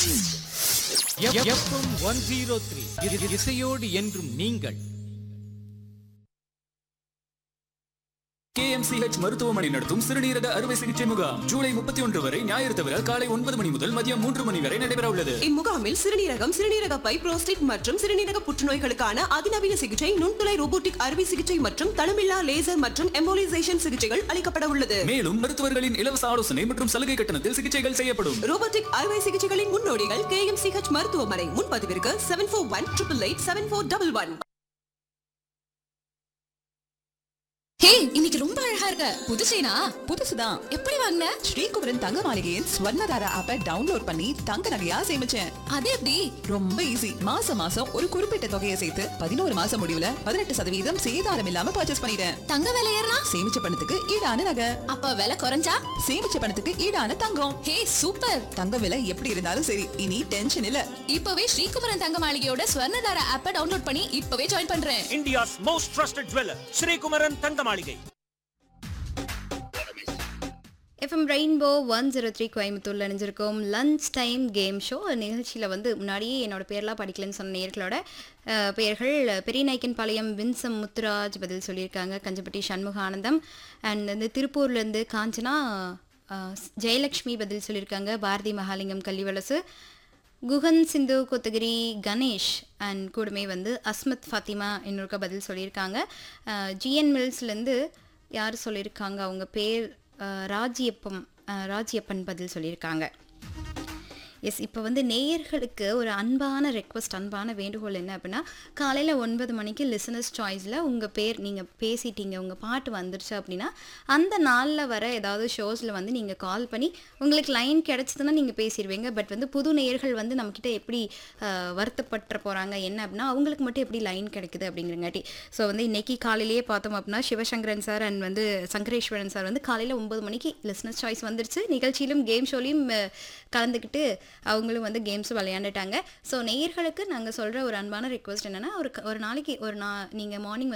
FM one zero three இசையோடு என்றும் நீங்கள் கேஎம்சிஹெச் மருத்துவமனை நடத்தும் சிறுநீரக அறுவை சிகிச்சை முகாம் ஜூலை முப்பத்தி ஒன்று வரை ஞாயிறு தவிர காலை ஒன்பது மணி முதல் மதியம் மூன்று மணி வரை நடைபெற உள்ளது இம்முகாமில் சிறுநீரகம் சிறுநீரக பை புரோஸ்டேட் மற்றும் சிறுநீரக புற்றுநோய்களுக்கான அதிநவீன சிகிச்சை நுண்துளை ரோபோட்டிக் அறுவை சிகிச்சை மற்றும் தளமில்லா லேசர் மற்றும் எம்போலிசேஷன் சிகிச்சைகள் அளிக்கப்பட உள்ளது மேலும் மருத்துவர்களின் இலவச ஆலோசனை மற்றும் சலுகை கட்டணத்தில் சிகிச்சைகள் செய்யப்படும் ரோபோட்டிக் அறுவை சிகிச்சைகளின் முன்னோடிகள் கே எம் சிஹெச் மருத்துவமனை முன்பதிவிற்கு seven four one triple eight seven four double one hey இன்னைக்கு ரொம்ப அழகா இருக்க புது செயினா புதுசுதான் எப்படி வாங்கின ஸ்ரீகுமரன் தங்க மாளிகையின் ஸ்வர்ணதாரா ஆப்பை டவுன்லோட் பண்ணி தங்க நகையா சேமிச்சேன் அது எப்படி ரொம்ப ஈஸி மாசம் மாசம் ஒரு குறிப்பிட்ட தொகையை சேர்த்து பதினோரு மாசம் முடிவுல பதினெட்டு சதவீதம் சேதாரம் இல்லாம பர்ச்சேஸ் பண்ணிட்டேன் தங்க விலை ஏறினா சேமிச்ச பணத்துக்கு ஈடான நகை அப்ப விலை குறைஞ்சா சேமிச்ச பணத்துக்கு ஈடான தங்கம் ஹே சூப்பர் தங்க விலை எப்படி இருந்தாலும் சரி இனி டென்ஷன் இல்ல இப்பவே ஸ்ரீகுமரன் தங்க மாளிகையோட ஸ்வர்ணதார ஆப்பை டவுன்லோட் பண்ணி இப்பவே ஜாயின் பண்றேன் India's most trusted jeweler, Sri Kumaran Tangamalige. FM Rainbow one zero three கோயம்புத்தூர்ல இணைஞ்சிருக்கோம் லஞ்ச் டைம் கேம் ஷோ நிகழ்ச்சியில் வந்து முன்னாடியே என்னோட பேர்லாம் படிக்கலன்னு சொன்ன நேர்களோட அஹ், பெயர்கள் பெரியநாயக்கன் பாளையம் வின்சம் முத்துராஜ் பதில் சொல்லியிருக்காங்க கஞ்சப்பட்டி சண்முகானந்தம் அண்ட் வந்து திருப்பூர்லேருந்து காஞ்சனா அஹ், ஜெயலக்ஷ்மி பதில் சொல்லியிருக்காங்க பாரதி மகாலிங்கம் கல்விவலசு குகன் சிந்து கொத்தகிரி கணேஷ் அண்ட் கூடமே வந்து அஸ்மத் ஃபாத்திமா இன்னொருக்க பதில் சொல்லியிருக்காங்க ஜிஎன் மில்ஸ்லேருந்து யார் சொல்லியிருக்காங்க அவங்க பேர் அஹ், ராஜியப்பம் அஹ், ராஜியப்பன் பதில் சொல்லியிருக்காங்க எஸ் இப்போ வந்து நேயர்களுக்கு ஒரு அன்பான ரெக்வஸ்ட் அன்பான வேண்டுகோள் என்ன அப்படின்னா காலையில் ஒன்பது மணிக்கு லிசனர்ஸ் சாய்ஸில் உங்கள் பேர் நீங்கள் பேசிட்டீங்க உங்கள் பாட்டு வந்துருச்சு அப்படின்னா அந்த நாளில் வர ஏதாவது ஷோஸில் வந்து நீங்கள் கால் பண்ணி உங்களுக்கு லைன் கிடச்சிதுன்னா நீங்கள் பேசிடுவீங்க பட் வந்து புது நேயர்கள் வந்து நம்மக்கிட்ட எப்படி அஹ், வருத்தப்பட்டு போகிறாங்க என்ன அப்படின்னா அவங்களுக்கு மட்டும் எப்படி லைன் கிடைக்குது அப்படிங்கிறங்காட்டி ஸோ வந்து இன்னைக்கு காலையிலேயே பார்த்தோம் அப்படின்னா சிவசங்கரன் சார் அண்ட் வந்து சங்கரேஸ்வரன் சார் வந்து காலையில் ஒன்பது மணிக்கு லிசனர்ஸ் சாய்ஸ் வந்துருச்சு நிகழ்ச்சியிலும் கேம் ஷோலையும் அஹ், கலந்துக்கிட்டு அவங்களும் வந்து கேம்ஸ் விளையாண்டுட்டாங்க ஸோ நேயர்களுக்கு நாங்கள் சொல்கிற ஒரு அன்பான ரிக்வஸ்ட் என்னென்னா ஒரு க- ஒரு நாளைக்கு ஒரு நா நீங்கள் மார்னிங்